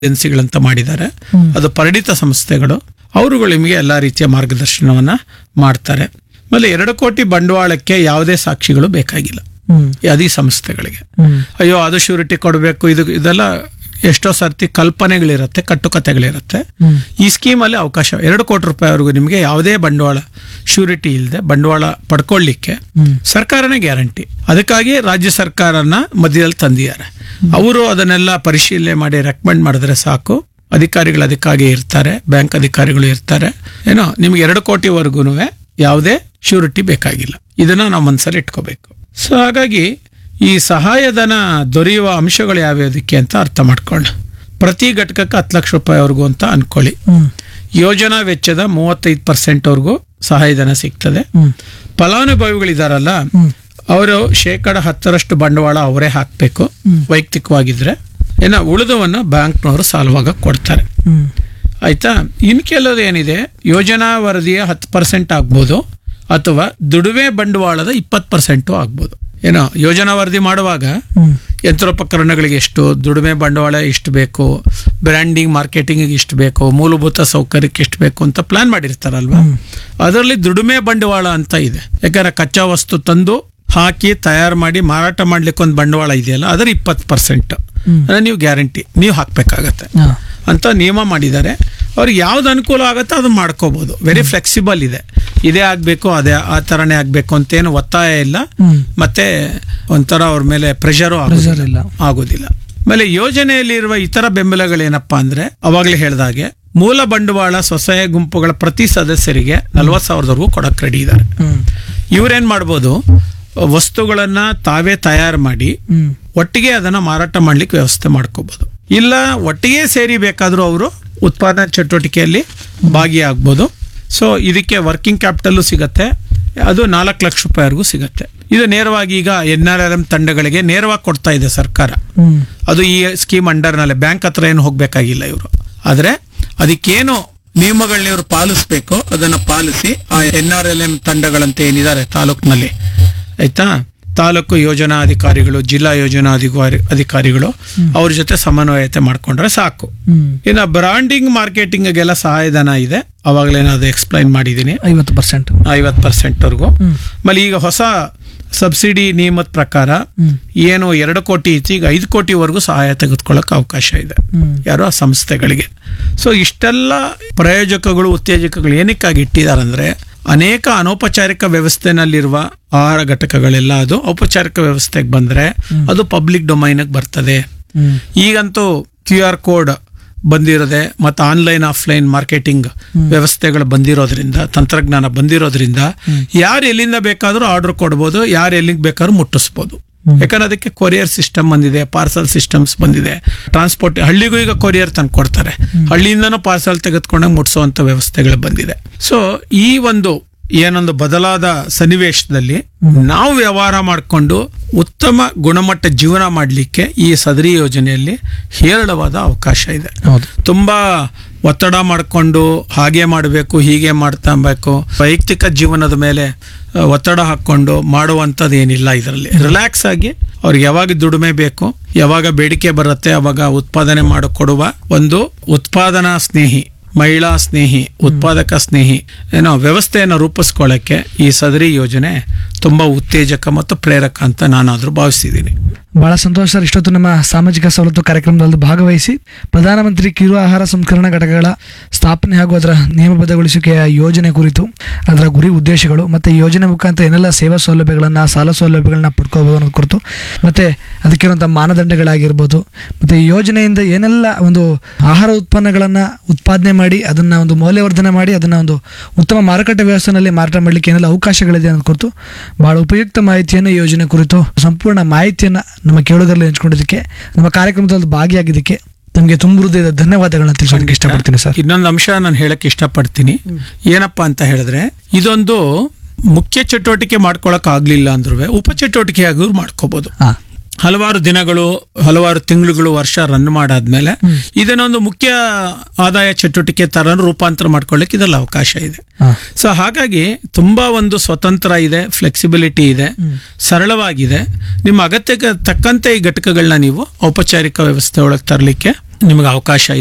ಏಜೆನ್ಸಿಗಳಂತ ಮಾಡಿದ್ದಾರೆ ಅದು ಪರಿಣಿತ ಸಂಸ್ಥೆಗಳು ಅವರುಗಳು ನಿಮಗೆ ಎಲ್ಲ ರೀತಿಯ ಮಾರ್ಗದರ್ಶನವನ್ನ ಮಾಡ್ತಾರೆ ಆಮೇಲೆ ಎರಡು ಕೋಟಿ ಬಂಡವಾಳಕ್ಕೆ ಯಾವುದೇ ಸಾಕ್ಷಿಗಳು ಬೇಕಾಗಿಲ್ಲ ಹ್ಮ್ ಅದೇ ಸಂಸ್ಥೆಗಳಿಗೆ ಹ್ಮ್ ಅಯ್ಯೋ ಅದು ಶ್ಯೂರಿಟಿ ಕೊಡಬೇಕು ಇದು ಇದೆಲ್ಲ ಎಷ್ಟೋ ಸರ್ತಿ ಕಲ್ಪನೆಗಳಿರುತ್ತೆ ಕಟ್ಟುಕತೆಗಳಿರುತ್ತೆ ಹ್ಮ್ ಈ ಸ್ಕೀಮಲ್ಲಿ ಅವಕಾಶ ಎರಡು ಕೋಟಿ ರೂಪಾಯಿವರೆಗೂ ನಿಮಗೆ ಯಾವುದೇ ಬಂಡವಾಳ ಶ್ಯೂರಿಟಿ ಇಲ್ಲದೆ ಬಂಡವಾಳ ಪಡ್ಕೊಳ್ಳಿಕ್ಕೆ ಹ್ಮ್ ಸರ್ಕಾರನೇ ಗ್ಯಾರಂಟಿ ಅದಕ್ಕಾಗಿ ರಾಜ್ಯ ಸರ್ಕಾರನ ಮಧ್ಯದಲ್ಲಿ ತಂದಿದ್ದಾರೆ ಅವರು ಅದನ್ನೆಲ್ಲ ಪರಿಶೀಲನೆ ಮಾಡಿ ರೆಕಮೆಂಡ್ ಮಾಡಿದ್ರೆ ಸಾಕು ಅಧಿಕಾರಿಗಳು ಅದಕ್ಕಾಗಿ ಇರ್ತಾರೆ ಬ್ಯಾಂಕ್ ಅಧಿಕಾರಿಗಳು ಇರ್ತಾರೆ ಏನೋ ನಿಮ್ಗೆ ಎರಡು ಕೋಟಿವರೆಗೂ ಯಾವುದೇ ಶ್ಯೂರಿಟಿ ಬೇಕಾಗಿಲ್ಲ ಇದನ್ನ ನಾವು ಮನಸ್ಸಲ್ಲಿ ಇಟ್ಕೋಬೇಕು ಸೊ ಹಾಗಾಗಿ ಈ ಸಹಾಯಧನ ದೊರೆಯುವ ಅಂಶಗಳು ಯಾವ್ಯಾವುದಕ್ಕೆ ಅಂತ ಅರ್ಥ ಮಾಡ್ಕೊಂಡು ಪ್ರತಿ ಘಟಕಕ್ಕೆ ಹತ್ತು ಲಕ್ಷ ರೂಪಾಯಿವರೆಗೂ ಅಂತ ಅನ್ಕೊಳ್ಳಿ ಹ್ಮ್ ಯೋಜನಾ ವೆಚ್ಚದ ಮೂವತ್ತೈದು ಪರ್ಸೆಂಟ್ವರೆಗೂ ಸಹಾಯಧನ ಸಿಗ್ತದೆ ಹ್ಮ್ ಫಲಾನುಭವಿಗಳಿದಾರಲ್ಲ ಹ್ಮ್ ಅವರು ಶೇಕಡ ಹತ್ತರಷ್ಟು ಬಂಡವಾಳ ಅವರೇ ಹಾಕಬೇಕು ವೈಯಕ್ತಿಕವಾಗಿದ್ರೆ ಏನ ಉಳಿದವನ್ನ ಬ್ಯಾಂಕ್ನವರು ಸಾಲವಾಗ ಕೊಡ್ತಾರೆ ಹ್ಮ್ ಆಯ್ತಾ ಇನ್ ಕೆಲವು ಏನಿದೆ ಯೋಜನಾ ವರದಿಯ ಹತ್ತು ಪರ್ಸೆಂಟ್ ಆಗ್ಬೋದು ಅಥವಾ ದುಡಿಮೆ ಬಂಡವಾಳದ ಇಪ್ಪತ್ತು ಪರ್ಸೆಂಟು ಆಗ್ಬೋದು ಏನೋ ಯೋಜನಾ ವರದಿ ಮಾಡುವಾಗ ಹ್ಮ್ ಯಂತ್ರೋಪಕರಣಗಳಿಗೆ ಎಷ್ಟು ದುಡಿಮೆ ಬಂಡವಾಳ ಇಷ್ಟು ಬೇಕು ಬ್ರ್ಯಾಂಡಿಂಗ್ ಮಾರ್ಕೆಟಿಂಗ್ ಇಷ್ಟು ಬೇಕು ಮೂಲಭೂತ ಸೌಕರ್ಯಕ್ಕೆ ಎಷ್ಟು ಬೇಕು ಅಂತ ಪ್ಲಾನ್ ಮಾಡಿರ್ತಾರಲ್ವಾ ಅದರಲ್ಲಿ ದುಡಿಮೆ ಬಂಡವಾಳ ಅಂತ ಇದೆ ಯಾಕಂದ್ರೆ ಕಚ್ಚಾ ವಸ್ತು ತಂದು ಹಾಕಿ ತಯಾರು ಮಾಡಿ ಮಾರಾಟ ಮಾಡ್ಲಿಕ್ಕೆ ಒಂದು ಬಂಡವಾಳ ಇದೆಯಲ್ಲ ಅದರ ಇಪ್ಪತ್ತು ಪರ್ಸೆಂಟ್ ನೀವು ಗ್ಯಾರಂಟಿ ನೀವು ಹಾಕ್ಬೇಕಾಗತ್ತೆ ಹಾ ಅಂತ ನಿಯಮ ಮಾಡಿದ್ದಾರೆ ಅವ್ರಿಗೆ ಯಾವ್ದು ಅನುಕೂಲ ಆಗುತ್ತೋ ಅದನ್ನ ಮಾಡ್ಕೋಬಹುದು ವೆರಿ ಫ್ಲೆಕ್ಸಿಬಲ್ ಇದೆ ಇದೇ ಆಗ್ಬೇಕು ಅದೇ ಆ ತರನೇ ಆಗ್ಬೇಕು ಅಂತೇನು ಒತ್ತಾಯ ಇಲ್ಲ ಹ್ಮ್ ಮತ್ತೆ ಒಂಥರ ಅವ್ರ ಮೇಲೆ ಪ್ರೆಷರು Pressure ಇಲ್ಲ. ಆಗೋದಿಲ್ಲ ಆಮೇಲೆ ಯೋಜನೆಯಲ್ಲಿರುವ ಇತರ ಬೆಂಬಲಗಳೇನಪ್ಪಾ ಅಂದ್ರೆ ಅವಾಗಲೇ ಹೇಳ್ದಾಗೆ ಮೂಲ ಬಂಡವಾಳ ಸ್ವಸಹಾಯ ಗುಂಪುಗಳ ಪ್ರತಿ ಸದಸ್ಯರಿಗೆ ನಲ್ವತ್ತು ಸಾವಿರದವರೆಗೂ ಕೊಡಕ್ ರೆಡಿ ಇದ್ದಾರೆ ಹ್ಮ್ ಇವ್ರೇನ್ ಮಾಡ್ಬೋದು ವಸ್ತುಗಳನ್ನ ತಾವೇ ತಯಾರು ಮಾಡಿ ಹ್ಮ್ ಒಟ್ಟಿಗೆ ಅದನ್ನ ಮಾರಾಟ ಮಾಡ್ಲಿಕ್ಕೆ ವ್ಯವಸ್ಥೆ ಮಾಡ್ಕೋಬಹುದು ಇಲ್ಲ ಒಟ್ಟಿಗೆ ಸೇರಿ ಬೇಕಾದ್ರೂ ಅವರು ಉತ್ಪಾದನಾ ಚಟುವಟಿಕೆಯಲ್ಲಿ ಭಾಗಿಯಾಗ್ಬೋದು ಸೊ ಇದಕ್ಕೆ ವರ್ಕಿಂಗ್ ಕ್ಯಾಪಿಟಲ್ ಸಿಗತ್ತೆ ಅದು ನಾಲ್ಕು ಲಕ್ಷ ರೂಪಾಯಿವರೆಗೂ ಸಿಗತ್ತೆ ಇದು ನೇರವಾಗಿ ಈಗ ಎನ್ ಆರ್ ಎಲ್ ಎಂ ತಂಡಗಳಿಗೆ ನೇರವಾಗಿ ಕೊಡ್ತಾ ಇದೆ ಸರ್ಕಾರ ಹ್ಮ್ ಅದು ಈ ಸ್ಕೀಮ್ ಅಂಡರ್ನಲ್ಲೇ ಬ್ಯಾಂಕ್ ಹತ್ರ ಏನು ಹೋಗ್ಬೇಕಾಗಿಲ್ಲ ಇವರು ಆದ್ರೆ ಅದಕ್ಕೇನು ನಿಯಮಗಳನ್ನ ಇವರು ಪಾಲಿಸ್ಬೇಕು ಅದನ್ನ ಪಾಲಿಸಿ ಆ ಎನ್ ಆರ್ ಎಲ್ ಎಂ ತಂಡಗಳಂತ ಏನಿದ್ದಾರೆ ತಾಲೂಕಿನಲ್ಲಿ ಆಯ್ತಾ ತಾಲೂಕು ಯೋಜನಾ ಅಧಿಕಾರಿಗಳು ಜಿಲ್ಲಾ ಯೋಜನಾ ಅಧಿಕಾರಿ ಅಧಿಕಾರಿಗಳು ಅವ್ರ ಜೊತೆ ಸಮನ್ವಯತೆ ಮಾಡ್ಕೊಂಡ್ರೆ ಸಾಕು ಹ್ಮ್ ಇನ್ನು ಬ್ರಾಂಡಿಂಗ್ ಮಾರ್ಕೆಟಿಂಗ್ಗೆಲ್ಲ ಸಹಾಯಧನ ಇದೆ ಅವಾಗಲೇ ನಾನು ಎಕ್ಸ್ಪ್ಲೈನ್ ಮಾಡಿದ್ದೀನಿ ಐವತ್ತು ಪರ್ಸೆಂಟ್ ಐವತ್ತು ಪರ್ಸೆಂಟ್ವರೆಗೂ ಹ್ಮ್. ಆಮೇಲೆ ಈಗ ಹೊಸ ಸಬ್ಸಿಡಿ ನಿಯಮದ ಪ್ರಕಾರ ಹ್ಮ್. ಏನು ಎರಡು ಕೋಟಿ ಇತ್ತು ಈಗ ಐದು ಕೋಟಿವರೆಗೂ ಸಹಾಯ ತೆಗೆದುಕೊಳ್ಳೋಕೆ ಅವಕಾಶ ಇದೆ ಹ್ಮ್. ಯಾರೋ ಆ ಸಂಸ್ಥೆಗಳಿಗೆ ಸೊ ಇಷ್ಟೆಲ್ಲ ಪ್ರಯೋಜಕಗಳು ಉತ್ತೇಜಕಗಳು ಏನಕ್ಕಾಗಿ ಇಟ್ಟಿದ್ದಾರೆ ಅಂದ್ರೆ ಅನೇಕ ಅನೌಪಚಾರಿಕ ವ್ಯವಸ್ಥೆನಲ್ಲಿರುವ ಆಹಾರ ಘಟಕಗಳೆಲ್ಲ ಅದು ಔಪಚಾರಿಕ ವ್ಯವಸ್ಥೆಗೆ ಬಂದ್ರೆ ಅದು ಪಬ್ಲಿಕ್ ಡೊಮೈನ್ಗೆ ಬರ್ತದೆ ಹ್ಮ್ ಈಗಂತೂ ಕ್ಯೂ ಆರ್ ಕೋಡ್ ಬಂದಿರೋದೆ ಮತ್ತು ಆನ್ಲೈನ್ ಆಫ್ಲೈನ್ ಮಾರ್ಕೆಟಿಂಗ್ ವ್ಯವಸ್ಥೆಗಳು ಬಂದಿರೋದ್ರಿಂದ ತಂತ್ರಜ್ಞಾನ ಬಂದಿರೋದ್ರಿಂದ ಯಾರು ಎಲ್ಲಿಂದ ಬೇಕಾದ್ರೂ ಆರ್ಡರ್ ಕೊಡ್ಬೋದು ಯಾರು ಎಲ್ಲಿಗೆ ಬೇಕಾದ್ರೂ ಮುಟ್ಟಿಸ್ಬೋದು ಯಾಕಂದ್ರೆ ಅದಕ್ಕೆ ಕೊರಿಯರ್ ಸಿಸ್ಟಮ್ ಬಂದಿದೆ ಪಾರ್ಸಲ್ ಸಿಸ್ಟಮ್ಸ್ ಬಂದಿದೆ ಟ್ರಾನ್ಸ್ಪೋರ್ಟ್ ಹಳ್ಳಿಗೂ ಈಗ ಕೊರಿಯರ್ ತಂದು ಕೊಡ್ತಾರೆ ಹಳ್ಳಿಯಿಂದನೂ ಪಾರ್ಸಲ್ ತೆಗೆದುಕೊಂಡಾಗ ಮುಟ್ಸುವಂತ ವ್ಯವಸ್ಥೆಗಳು ಬಂದಿದೆ ಸೊ ಈ ಒಂದು ಏನೊಂದು ಬದಲಾದ ಸನ್ನಿವೇಶದಲ್ಲಿ ನಾವು ವ್ಯವಹಾರ ಮಾಡಿಕೊಂಡು ಉತ್ತಮ ಗುಣಮಟ್ಟ ಜೀವನ ಮಾಡಲಿಕ್ಕೆ ಈ ಸದರಿ ಯೋಜನೆಯಲ್ಲಿ ಹೇರಳವಾದ ಅವಕಾಶ ಇದೆ ಹೌದು ತುಂಬಾ ಒತ್ತಡ ಮಾಡಿಕೊಂಡು ಹಾಗೆ ಮಾಡಬೇಕು ಹೀಗೆ ಮಾಡ್ತಾಬೇಕು ವೈಯಕ್ತಿಕ ಜೀವನದ ಮೇಲೆ ಆ, ಒತ್ತಡ ಹಾಕೊಂಡು ಮಾಡುವಂಥದ್ದು ಏನಿಲ್ಲ ಇದರಲ್ಲಿ ರಿಲ್ಯಾಕ್ಸ್ ಆಗಿ ಅವ್ರಿಗೆ ಯಾವಾಗ ದುಡಿಮೆ ಬೇಕು ಯಾವಾಗ ಬೇಡಿಕೆ ಬರುತ್ತೆ ಅವಾಗ ಉತ್ಪಾದನೆ ಮಾಡಿಕೊಡುವ ಒಂದು ಉತ್ಪಾದನಾ ಸ್ನೇಹಿ ಮಹಿಳಾ ಸ್ನೇಹಿ ಉತ್ಪಾದಕ ಸ್ನೇಹಿ ಏನೋ ವ್ಯವಸ್ಥೆಯನ್ನು ರೂಪಿಸ್ಕೊಳ್ಳೋಕ್ಕೆ ಈ ಸದರಿ ಯೋಜನೆ ತುಂಬಾ ಉತ್ತೇಜಕ ಮತ್ತು ಪ್ರೇರಕ ಅಂತ ನಾನಾದ್ರೂ ಭಾವಿಸಿದ್ದೀನಿ ಬಹಳ ಸಂತೋಷ ಸರ್ ಇಷ್ಟೊತ್ತು ನಮ್ಮ ಸಾಮಾಜಿಕ ಸವಲತ್ತು ಕಾರ್ಯಕ್ರಮದಲ್ಲಿ ಭಾಗವಹಿಸಿ ಪ್ರಧಾನಮಂತ್ರಿ ಕಿರು ಆಹಾರ ಸಂಸ್ಕರಣಾ ಘಟಕಗಳ ಸ್ಥಾಪನೆ ಹಾಗೂ ಅದರ ನಿಯಮಬದ್ಧಗೊಳಿಸುವಿಕೆಯ ಯೋಜನೆ ಕುರಿತು ಅದರ ಗುರಿ ಉದ್ದೇಶಗಳು ಮತ್ತು ಈ ಯೋಜನೆ ಮುಖಾಂತರ ಏನೆಲ್ಲ ಸೇವಾ ಸೌಲಭ್ಯಗಳನ್ನು ಸಾಲ ಸೌಲಭ್ಯಗಳನ್ನ ಪಡ್ಕೋಬಹುದು ಅನ್ನೋದು ಕುರಿತು ಮತ್ತು ಅದಕ್ಕಿರುವಂಥ ಮಾನದಂಡಗಳಾಗಿರ್ಬೋದು ಮತ್ತು ಈ ಯೋಜನೆಯಿಂದ ಏನೆಲ್ಲ ಒಂದು ಆಹಾರ ಉತ್ಪನ್ನಗಳನ್ನು ಉತ್ಪಾದನೆ ಮಾಡಿ ಅದನ್ನು ಒಂದು ಮೌಲ್ಯವರ್ಧನೆ ಮಾಡಿ ಅದನ್ನು ಒಂದು ಉತ್ತಮ ಮಾರುಕಟ್ಟೆ ವ್ಯವಸ್ಥೆಯಲ್ಲಿ ಮಾರಾಟ ಮಾಡಲಿಕ್ಕೆ ಏನೆಲ್ಲ ಅವಕಾಶಗಳಿದೆ ಅನ್ನೋದು ಕುರಿತು ಬಹಳ ಉಪಯುಕ್ತ ಮಾಹಿತಿಯನ್ನು ಈ ಯೋಜನೆ ಕುರಿತು ಸಂಪೂರ್ಣ ಮಾಹಿತಿಯನ್ನು ನಮ್ಮ ಕೇಳುಗರಲ್ಲಿ ಹಂಚ್ಕೊಂಡಿದ್ದಕ್ಕೆ ನಮ್ಮ ಕಾರ್ಯಕ್ರಮದಲ್ಲಿ ಭಾಗಿಯಾಗಿದ್ದಕ್ಕೆ ತಮಗೆ ತುಂಬ ಹೃದಯದ ಧನ್ಯವಾದಗಳನ್ನ ತಿಳಿಸೋದಕ್ಕೆ ಇಷ್ಟಪಡ್ತೀನಿ ಸರ್ ಇನ್ನೊಂದು ಅಂಶ ನಾನು ಹೇಳಕ್ ಇಷ್ಟಪಡ್ತೀನಿ ಏನಪ್ಪಾ ಅಂತ ಹೇಳಿದ್ರೆ ಇದೊಂದು ಮುಖ್ಯ ಚಟುವಟಿಕೆ ಮಾಡ್ಕೊಳಕ್ ಆಗ್ಲಿಲ್ಲ ಅಂದ್ರೂ ಉಪ ಚಟುವಟಿಕೆ ಆಗಿ ಮಾಡ್ಕೋಬಹುದು ಹಾಂ ಹಲವಾರು ದಿನಗಳು ಹಲವಾರು ತಿಂಗಳುಗಳು ವರ್ಷ ರನ್ ಮಾಡಾದ್ಮೇಲೆ ಇದನ್ನೊಂದು ಮುಖ್ಯ ಆದಾಯ ಚಟುವಟಿಕೆ ತರ ರೂಪಾಂತರ ಮಾಡ್ಕೊಳ್ಳಿಕ್ಕೆ ಇದರಲ್ಲಿ ಅವಕಾಶ ಇದೆ ಹಾಂ ಸೊ ಹಾಗಾಗಿ ತುಂಬಾ ಒಂದು ಸ್ವತಂತ್ರ ಇದೆ ಫ್ಲೆಕ್ಸಿಬಿಲಿಟಿ ಇದೆ ಸರಳವಾಗಿದೆ ನಿಮ್ಮ ಅಗತ್ಯಕ್ಕೆ ತಕ್ಕಂತೆ ಈ ಘಟಕಗಳನ್ನ ನೀವು ಔಪಚಾರಿಕ ವ್ಯವಸ್ಥೆ ಒಳಗೆ ತರಲಿಕ್ಕೆ ನಿಮಗೆ ಅವಕಾಶ